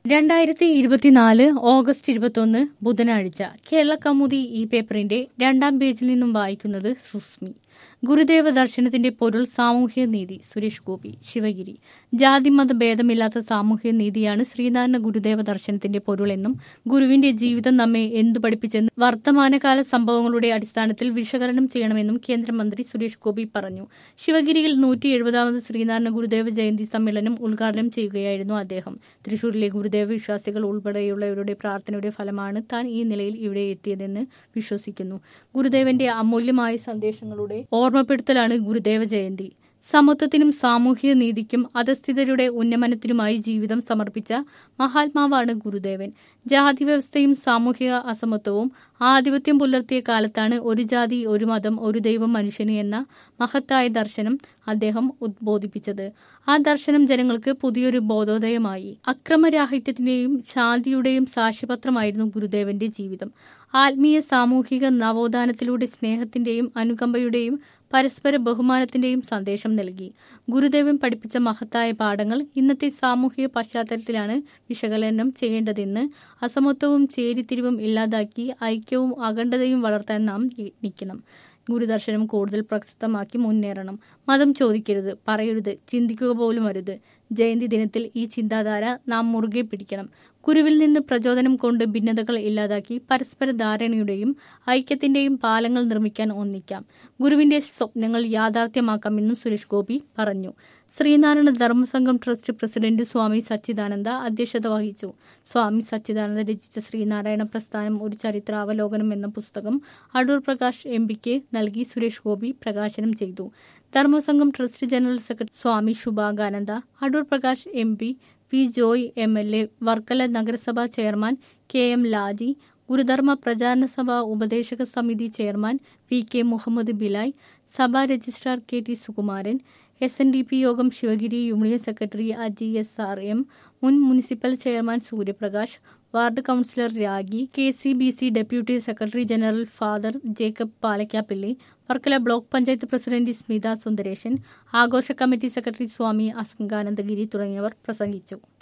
രണ്ടായിരത്തി ഇരുപത്തിനാല് ഓഗസ്റ്റ് ഇരുപത്തൊന്ന് ബുധനാഴ്ച കേരള കൗമുദി ഈ പേപ്പറിന്റെ രണ്ടാം പേജിൽ നിന്നും വായിക്കുന്നത് സുസ്മി ഗുരുദേവ ദർശനത്തിന്റെ പൊരുൾ സാമൂഹ്യ നീതി സുരേഷ് ഗോപി ശിവഗിരി ജാതി മത ഭേദമില്ലാത്ത സാമൂഹ്യ നീതിയാണ് ശ്രീനാരായണ ഗുരുദേവ ദർശനത്തിന്റെ പൊരുളെന്നും ഗുരുവിന്റെ ജീവിതം നമ്മെ എന്തു പഠിപ്പിച്ചെന്നും വർത്തമാനകാല സംഭവങ്ങളുടെ അടിസ്ഥാനത്തിൽ വിശകലനം ചെയ്യണമെന്നും കേന്ദ്രമന്ത്രി സുരേഷ് ഗോപി പറഞ്ഞു ശിവഗിരിയിൽ നൂറ്റി എഴുപതാമത് ശ്രീനാരായണ ഗുരുദേവ ജയന്തി സമ്മേളനം ഉദ്ഘാടനം ചെയ്യുകയായിരുന്നു അദ്ദേഹം തൃശൂരിലെ ഗുരുദേവ വിശ്വാസികൾ ഉൾപ്പെടെയുള്ളവരുടെ പ്രാർത്ഥനയുടെ ഫലമാണ് താൻ ഈ നിലയിൽ ഇവിടെ എത്തിയതെന്ന് വിശ്വസിക്കുന്നു ഗുരുദേവന്റെ അമൂല്യമായ സന്ദേശങ്ങളുടെ ഓർമ്മപ്പെടുത്തലാണ് ഗുരുദേവ ജയന്തി സമത്വത്തിനും സാമൂഹിക നീതിക്കും അധസ്ഥിതരുടെ ഉന്നമനത്തിനുമായി ജീവിതം സമർപ്പിച്ച മഹാത്മാവാണ് ഗുരുദേവൻ ജാതി വ്യവസ്ഥയും സാമൂഹിക അസമത്വവും ആധിപത്യം പുലർത്തിയ കാലത്താണ് ഒരു ജാതി ഒരു മതം ഒരു ദൈവം മനുഷ്യന് എന്ന മഹത്തായ ദർശനം അദ്ദേഹം ഉദ്ബോധിപ്പിച്ചത് ആ ദർശനം ജനങ്ങൾക്ക് പുതിയൊരു ബോധോദയമായി അക്രമരാഹിത്യത്തിന്റെയും ശാന്തിയുടെയും സാക്ഷ്യപത്രമായിരുന്നു ഗുരുദേവന്റെ ജീവിതം ആത്മീയ സാമൂഹിക നവോത്ഥാനത്തിലൂടെ സ്നേഹത്തിന്റെയും അനുകമ്പയുടെയും പരസ്പര ബഹുമാനത്തിന്റെയും സന്ദേശം നൽകി ഗുരുദേവൻ പഠിപ്പിച്ച മഹത്തായ പാഠങ്ങൾ ഇന്നത്തെ സാമൂഹിക പശ്ചാത്തലത്തിലാണ് വിശകലനം ചെയ്യേണ്ടതെന്ന് അസമത്വവും ചേരിതിരിവും ഇല്ലാതാക്കി ഐക്യവും അഖണ്ഡതയും വളർത്താൻ നാം യത്നിക്കണം ഗുരുദർശനം കൂടുതൽ പ്രസിദ്ധമാക്കി മുന്നേറണം മതം ചോദിക്കരുത് പറയരുത് ചിന്തിക്കുക പോലും അരുത് ജയന്തി ദിനത്തിൽ ഈ ചിന്താധാര നാം മുറുകെ പിടിക്കണം ഗുരുവിൽ നിന്ന് പ്രചോദനം കൊണ്ട് ഭിന്നതകൾ ഇല്ലാതാക്കി പരസ്പര ധാരണയുടെയും ഐക്യത്തിന്റെയും പാലങ്ങൾ നിർമ്മിക്കാൻ ഒന്നിക്കാം ഗുരുവിന്റെ സ്വപ്നങ്ങൾ യാഥാർത്ഥ്യമാക്കാമെന്നും സുരേഷ് ഗോപി പറഞ്ഞു ശ്രീനാരായണ ധർമ്മസംഘം ട്രസ്റ്റ് പ്രസിഡന്റ് സ്വാമി സച്ചിദാനന്ദ അധ്യക്ഷത വഹിച്ചു സ്വാമി സച്ചിദാനന്ദ രചിച്ച ശ്രീനാരായണ പ്രസ്ഥാനം ഒരു ചരിത്രാവലോകനം എന്ന പുസ്തകം അടൂർ പ്രകാശ് എം പിക്ക് നൽകി സുരേഷ് ഗോപി പ്രകാശനം ചെയ്തു Dharmasangham trust general secretary Swami Shubhakananda Adoor Prakash M P P Joy M L A Varkala നഗരസഭാ ചെയർമാൻ കെ എം ലാജി ഗുരുധർമ്മ പ്രചാരണ സഭ ഉപദേശക സമിതി chairman P K Muhammad Bilai സഭാ registrar K T Sukumaran S N D P Yogam Sivagiri union secretary Aji S R M മുൻ municipal chairman Suryaprakash ward councillor Ragi K C B C deputy secretary general father Jacob Palakkappilly Varkala block panchayat president Smitha Sundaresan ആഘോഷ committee secretary സ്വാമി അസംഗാനന്ദഗിരി തുടങ്ങിയവർ പ്രസംഗിച്ചു